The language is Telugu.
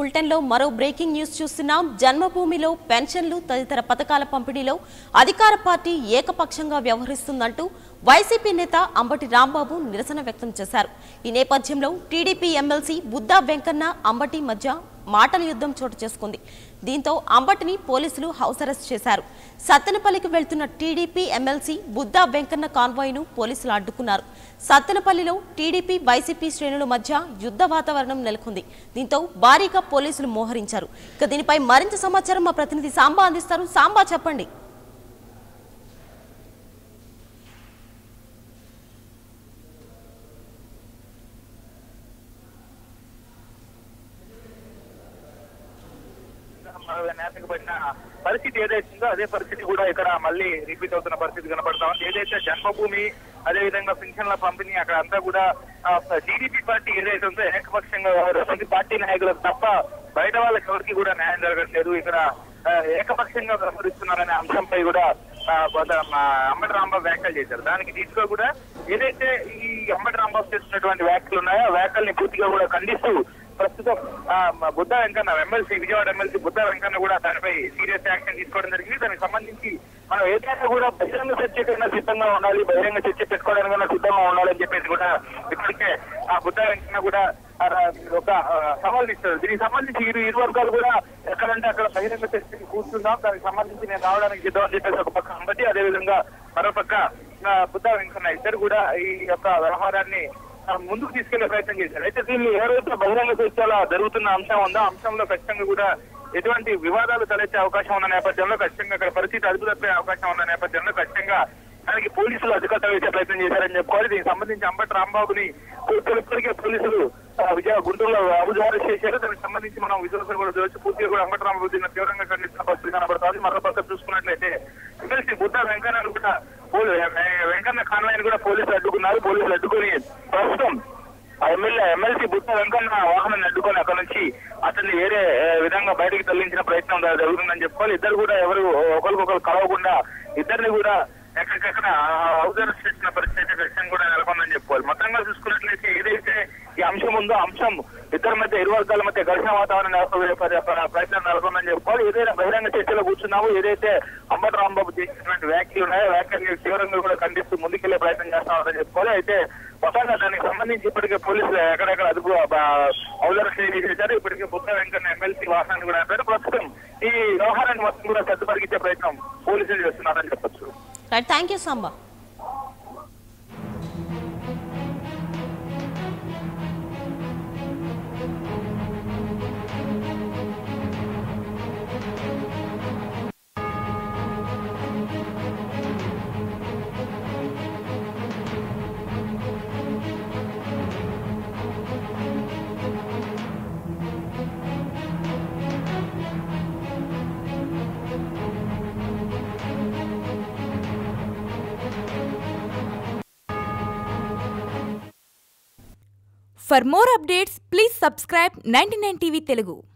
బులెటిన్లో మరో బ్రేకింగ్ న్యూస్ చూస్తున్నాం జన్మభూమిలో పెన్షన్లు తదితర పథకాల పంపిణీలో అధికార పార్టీ ఏకపక్షంగా వ్యవహరిస్తుందంటూ వైసీపీ నేత అంబటి రాంబాబు నిరసన వ్యక్తం చేశారు ఈ నేపథ్యంలో టీడీపీ ఎమ్మెల్సీ బుద్దా వెంకన్న అంబటి మధ్య మాటల యుద్ధం చోటు చేసుకుంది దీంతో అంబటిని పోలీసులు హౌస్ అరెస్ట్ చేశారు సత్తెనపల్లికి వెళ్తున్న టీడీపీ ఎమ్మెల్సీ బుద్దా వెంకన్న కాన్వాయ్ను పోలీసులు అడ్డుకున్నారు సత్తెనపల్లిలో టీడీపీ వైసీపీ శ్రేణుల మధ్య యుద్ధ వాతావరణం నెలకొంది దీంతో భారీగా పోలీసులు మోహరించారు ఇక దీనిపై మరింత సమాచారం మా ప్రతినిధి సాంబా అందిస్తారు సాంబా చెప్పండి నేతకబడిన పరిస్థితి ఏదైతుందో అదే పరిస్థితి కూడా ఇక్కడ మళ్ళీ రిపీట్ అవుతున్న పరిస్థితి కనపడతా ఉంది ఏదైతే జన్మభూమి అదే విధంగా పెన్షన్ల పంపిణీ అక్కడ అంతా కూడా టీడీపీ పార్టీ ఏదైతే ఉందో ఏకపక్షంగా వ్యవహరిస్తుంది పార్టీ నాయకులకు తప్ప బయట వాళ్ళకి ఎవరికి కూడా న్యాయం జరగట్లేదు ఇక్కడ ఆ, ఏకపక్షంగా వ్యవహరిస్తున్నారనే అంశంపై కూడా ఆ, కొంత మా అంబటి రాంబాబు వ్యాఖ్యలు చేశారు దానికి దీంట్లో కూడా ఏదైతే ఈ అంబటి రాంబాబు చేస్తున్నటువంటి వ్యాఖ్యలు ఉన్నాయో ఆ వ్యాఖ్యల్ని పూర్తిగా కూడా ఖండిస్తూ ప్రస్తుతం ఆ, మా బుద్ధ వెంకన్న ఎమ్మెల్సీ విజయవాడ ఎమ్మెల్సీ బుద్ధ వెంకన్న కూడా దానిపై సీరియస్ యాక్షన్ తీసుకోవడం జరిగింది దానికి సంబంధించి మనం ఏదైనా కూడా బహిరంగ చర్చకైనా సిద్ధంగా ఉండాలి బహిరంగ చర్చ పెట్టుకోవడానికైనా సిద్ధంగా ఉండాలని చెప్పేసి కూడా ఇప్పటికే ఆ బుద్ధ వెంకన్న కూడా ఆ, ఒక ఆ, సవాల్ ఇస్తారు దీనికి సంబంధించి ఇరు ఇరు వర్గాలు కూడా ఎక్కడంటే అక్కడ బహిరంగ చర్చకి కూర్చుందాం దానికి సంబంధించి నేను రావడానికి సిద్ధం అని చెప్పేసి ఒక పక్క అంబటి అదే విధంగా మరో పక్క ఆ, బుద్ధ వెంకన్న ఇద్దరు కూడా ఈ యొక్క వ్యవహారాన్ని ఆ, ముందుకు తీసుకెళ్లే ప్రయత్నం చేశారు అయితే దీన్ని ఎవరైతే బహిరంగ చర్చల జరుగుతున్న అంశం ఉందో ఆ అంశంలో ఖచ్చితంగా కూడా ఎటువంటి వివాదాలు తలెత్తే అవకాశం ఉన్న నేపథ్యంలో ఖచ్చితంగా అక్కడ పరిస్థితి అదుపు తప్పే అవకాశం ఉన్న నేపథ్యంలో ఖచ్చితంగా దానికి పోలీసులు అధికత వేసే ప్రయత్నం చేశారని చెప్పుకోవాలి దీనికి సంబంధించి అంబటి రాంబాబుని పూర్తిగా ఇప్పటికే పోలీసులు ఆ, విజయ గుంటూరులో అభిజారు చేశారు దానికి సంబంధించి మనం విజువల్స్ కూడా చూసి పూర్తిగా కూడా అంబటి రాంబాబు దీన్ని తీవ్రంగా ఖండిస్తున్న పరిస్థితి కనబడుతుంది మరో పక్క చూసుకున్నట్లయితే ఎమ్మెల్సీ బుద్ధ వెంకన్న కూడా పోలీ- వెంకన్న కాన్వాయిని కూడా పోలీసులు అడ్డుకున్నారు పోలీసులు అడ్డుకుని ప్రస్తుతం ఆ ఎమ్మెల్యే ఎమ్మెల్సీ బుట్ట వెంకన్న వాహనాన్ని అడ్డుకొని అక్కడ నుంచి అతన్ని వేరే ఏ, విధంగా బయటకు తరలించిన ప్రయత్నం జ- జరుగుతుందని చెప్పుకోవాలి ఇద్దరు కూడా ఎవరు ఒకరికొకరు కలవకుండా ఇద్దరిని కూడా ఎక్కడికక్కడ అవసరం చేసిన పరిస్థితి ఖచ్చితంగా కూడా నెలకొందని చెప్పుకోవాలి మొత్తంగా చూసుకున్నట్లయితే ఏదైతే ఈ అంశం ఉందో ఆ అంశం ఇద్దరి మధ్య ఇరు వర్గాల మధ్య ఘర్షణ వాతావరణం నెలకొనే పరి- పరి- ప్రయత్నం నెలకొందని చెప్పుకోవాలి ఏదైనా బహిరంగ చర్చలో కూర్చున్నాము ఏదైతే అంబటి రాంబాబు చేసినటువంటి వ్యాఖ్యలు ఉన్నాయో వ్యాఖ్యల్ని తీవ్రంగా కూడా ఖండిస్తూ ముందుకెళ్లే ప్రయత్నం చేస్తామని చెప్పుకోవాలి అయితే మొత్తంగా దానికి సంబంధించి ఇప్పటికే పోలీసులు ఎక్కడెక్కడ అదుపు ఔలరక్షణ చేశారు ఇప్పటికే బుద్ధ వెంకన్న ఎమ్మెల్సీ వాహనాన్ని కూడా ఆపారు ప్రస్తుతం ఈ వ్యవహారాన్ని మొత్తం కూడా సర్దుపరిగించే ప్రయత్నం పోలీసులు చేస్తున్నారని చెప్పొచ్చు right thank you Samba For more updates, please subscribe 99 TV Telugu.